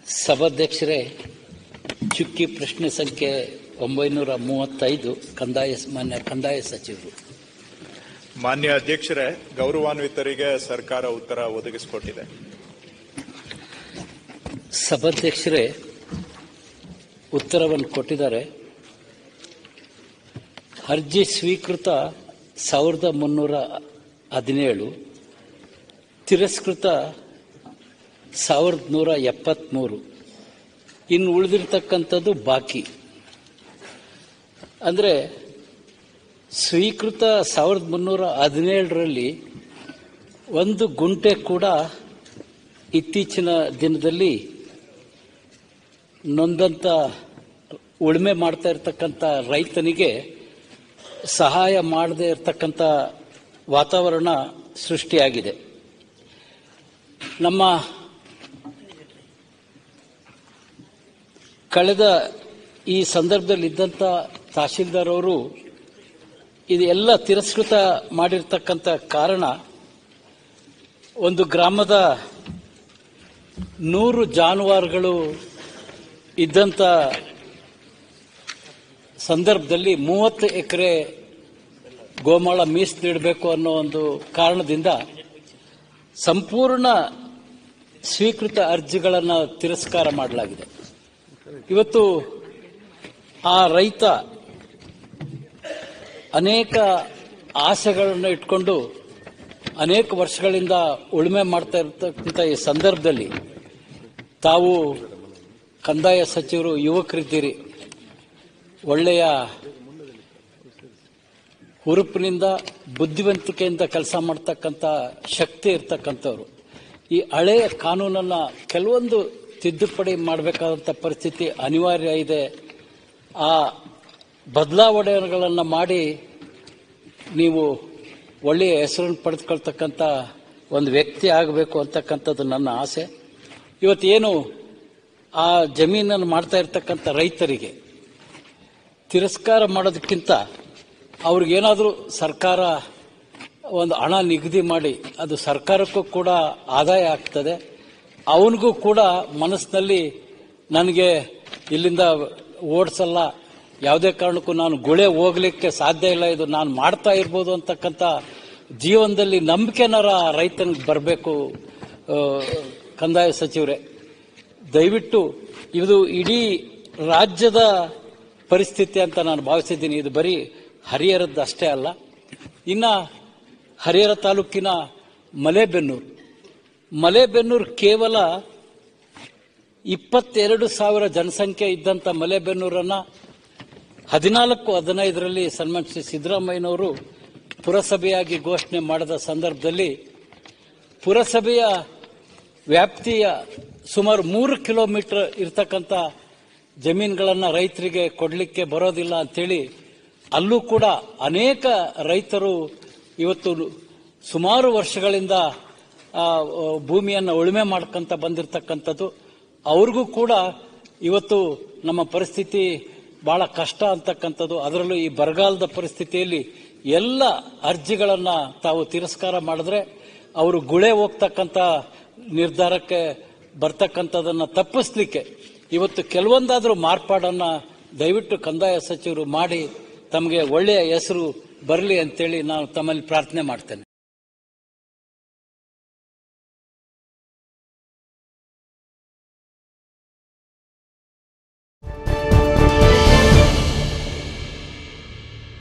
ಸಭಾಧ್ಯಕ್ಷರೇ ಚುಕ್ಕಿ ಪ್ರಶ್ನೆ ಸಂಖ್ಯೆ ಒಂಬೈನೂರ ಮೂವತ್ತೈದು ಕಂದಾಯ ಮಾನ್ಯ ಕಂದಾಯ ಸಚಿವರು ಮಾನ್ಯ ಅಧ್ಯಕ್ಷರೇ ಗೌರವಾನ್ವಿತರಿಗೆ ಸರ್ಕಾರ ಉತ್ತರ ಒದಗಿಸಿಕೊಟ್ಟಿದೆ ಸಭಾಧ್ಯಕ್ಷರೇ ಉತ್ತರವನ್ನು ಕೊಟ್ಟಿದ್ದಾರೆ ಅರ್ಜಿ ಸ್ವೀಕೃತ ಸಾವಿರದ ಮುನ್ನೂರ ಹದಿನೇಳು ತಿರಸ್ಕೃತ ಸಾವಿರದ ನೂರ ಎಪ್ಪತ್ತ್ಮೂರು ಇನ್ನು ಉಳಿದಿರ್ತಕ್ಕಂಥದ್ದು ಬಾಕಿ ಅಂದರೆ ಸ್ವೀಕೃತ ಸಾವಿರದ ಮುನ್ನೂರ ಹದಿನೇಳರಲ್ಲಿ ಒಂದು ಗುಂಟೆ ಕೂಡ ಇತ್ತೀಚಿನ ದಿನದಲ್ಲಿ ನೊಂದಂತ ಉಳುಮೆ ಮಾಡ್ತಾ ಇರ್ತಕ್ಕಂಥ ರೈತನಿಗೆ ಸಹಾಯ ಮಾಡದೇ ಇರತಕ್ಕಂಥ ವಾತಾವರಣ ಸೃಷ್ಟಿಯಾಗಿದೆ ನಮ್ಮ ಕಳೆದ ಈ ಸಂದರ್ಭದಲ್ಲಿ ಇದ್ದಂಥ ತಹಶೀಲ್ದಾರ್ ಅವರು ಇದೆಲ್ಲ ತಿರಸ್ಕೃತ ಮಾಡಿರ್ತಕ್ಕಂಥ ಕಾರಣ ಒಂದು ಗ್ರಾಮದ ನೂರು ಜಾನುವಾರುಗಳು ಇದ್ದಂಥ ಸಂದರ್ಭದಲ್ಲಿ ಮೂವತ್ತು ಎಕರೆ ಗೋಮಾಳ ಮೀಸಲಿಡಬೇಕು ಅನ್ನೋ ಒಂದು ಕಾರಣದಿಂದ ಸಂಪೂರ್ಣ ಸ್ವೀಕೃತ ಅರ್ಜಿಗಳನ್ನು ತಿರಸ್ಕಾರ ಮಾಡಲಾಗಿದೆ ಇವತ್ತು ಆ ರೈತ ಅನೇಕ ಆಸೆಗಳನ್ನು ಇಟ್ಕೊಂಡು ಅನೇಕ ವರ್ಷಗಳಿಂದ ಉಳುಮೆ ಮಾಡ್ತಾ ಇರತಕ್ಕಂಥ ಈ ಸಂದರ್ಭದಲ್ಲಿ ತಾವು ಕಂದಾಯ ಸಚಿವರು ಯುವಕರಿದ್ದೀರಿ ಒಳ್ಳೆಯ ಹುರುಪಿನಿಂದ ಬುದ್ಧಿವಂತಿಕೆಯಿಂದ ಕೆಲಸ ಮಾಡ್ತಕ್ಕಂಥ ಶಕ್ತಿ ಇರ್ತಕ್ಕಂಥವ್ರು ಈ ಹಳೆಯ ಕಾನೂನನ್ನು ಕೆಲವೊಂದು ತಿದ್ದುಪಡಿ ಮಾಡಬೇಕಾದಂಥ ಪರಿಸ್ಥಿತಿ ಅನಿವಾರ್ಯ ಇದೆ ಆ ಬದಲಾವಣೆಗಳನ್ನು ಮಾಡಿ ನೀವು ಒಳ್ಳೆಯ ಹೆಸರನ್ನು ಪಡೆದುಕೊಳ್ತಕ್ಕಂಥ ಒಂದು ವ್ಯಕ್ತಿ ಆಗಬೇಕು ಅಂತಕ್ಕಂಥದ್ದು ನನ್ನ ಆಸೆ ಇವತ್ತೇನು ಆ ಜಮೀನನ್ನು ಮಾಡ್ತಾ ಇರ್ತಕ್ಕಂಥ ರೈತರಿಗೆ ತಿರಸ್ಕಾರ ಮಾಡೋದಕ್ಕಿಂತ ಅವ್ರಿಗೇನಾದರೂ ಸರ್ಕಾರ ಒಂದು ಹಣ ನಿಗದಿ ಮಾಡಿ ಅದು ಸರ್ಕಾರಕ್ಕೂ ಕೂಡ ಆದಾಯ ಆಗ್ತದೆ ಅವನಿಗೂ ಕೂಡ ಮನಸ್ಸಿನಲ್ಲಿ ನನಗೆ ಇಲ್ಲಿಂದ ಓಡಿಸಲ್ಲ ಯಾವುದೇ ಕಾರಣಕ್ಕೂ ನಾನು ಗುಳೆ ಹೋಗ್ಲಿಕ್ಕೆ ಸಾಧ್ಯ ಇಲ್ಲ ಇದು ನಾನು ಮಾಡ್ತಾ ಇರ್ಬೋದು ಅಂತಕ್ಕಂಥ ಜೀವನದಲ್ಲಿ ನಂಬಿಕೆನಾರ ರೈತನಿಗೆ ಬರಬೇಕು ಕಂದಾಯ ಸಚಿವರೇ ದಯವಿಟ್ಟು ಇದು ಇಡೀ ರಾಜ್ಯದ ಪರಿಸ್ಥಿತಿ ಅಂತ ನಾನು ಭಾವಿಸಿದ್ದೀನಿ ಇದು ಬರೀ ಹರಿಹರದ್ದು ಅಷ್ಟೇ ಅಲ್ಲ ಇನ್ನು ಹರಿಹರ ತಾಲೂಕಿನ ಮಲೆಬೆನ್ನೂರು ಮಲೆಬೆನ್ನೂರು ಕೇವಲ ಇಪ್ಪತ್ತೆರಡು ಸಾವಿರ ಜನಸಂಖ್ಯೆ ಇದ್ದಂಥ ಮಲೆಬೆನ್ನೂರನ್ನು ಹದಿನಾಲ್ಕು ಹದಿನೈದರಲ್ಲಿ ಸನ್ಮಾನ ಶ್ರೀ ಸಿದ್ದರಾಮಯ್ಯನವರು ಪುರಸಭೆಯಾಗಿ ಘೋಷಣೆ ಮಾಡಿದ ಸಂದರ್ಭದಲ್ಲಿ ಪುರಸಭೆಯ ವ್ಯಾಪ್ತಿಯ ಸುಮಾರು ಮೂರು ಕಿಲೋಮೀಟರ್ ಇರ್ತಕ್ಕಂಥ ಜಮೀನುಗಳನ್ನು ರೈತರಿಗೆ ಕೊಡಲಿಕ್ಕೆ ಬರೋದಿಲ್ಲ ಅಂತೇಳಿ ಅಲ್ಲೂ ಕೂಡ ಅನೇಕ ರೈತರು ಇವತ್ತು ಸುಮಾರು ವರ್ಷಗಳಿಂದ ಆ, ಭೂಮಿಯನ್ನು ಉಳುಮೆ ಮಾಡ್ಕೊಂತ ಬಂದಿರತಕ್ಕಂಥದ್ದು ಅವ್ರಿಗೂ ಕೂಡ ಇವತ್ತು ನಮ್ಮ ಪರಿಸ್ಥಿತಿ ಬಹಳ ಕಷ್ಟ ಅಂತಕ್ಕಂಥದ್ದು ಅದರಲ್ಲೂ ಈ ಬರಗಾಲದ ಪರಿಸ್ಥಿತಿಯಲ್ಲಿ ಎಲ್ಲ ಅರ್ಜಿಗಳನ್ನು ತಾವು ತಿರಸ್ಕಾರ ಮಾಡಿದ್ರೆ ಅವರು ಗುಳೆ ಹೋಗ್ತಕ್ಕಂಥ ನಿರ್ಧಾರಕ್ಕೆ ಬರ್ತಕ್ಕಂಥದನ್ನು ತಪ್ಪಿಸ್ಲಿಕ್ಕೆ ಇವತ್ತು ಕೆಲವೊಂದಾದರೂ ಮಾರ್ಪಾಡನ್ನು ದಯವಿಟ್ಟು ಕಂದಾಯ ಸಚಿವರು ಮಾಡಿ ತಮಗೆ ಒಳ್ಳೆಯ ಹೆಸರು ಬರಲಿ ಅಂತೇಳಿ ನಾನು ತಮ್ಮಲ್ಲಿ ಪ್ರಾರ್ಥನೆ ಮಾಡ್ತೇನೆ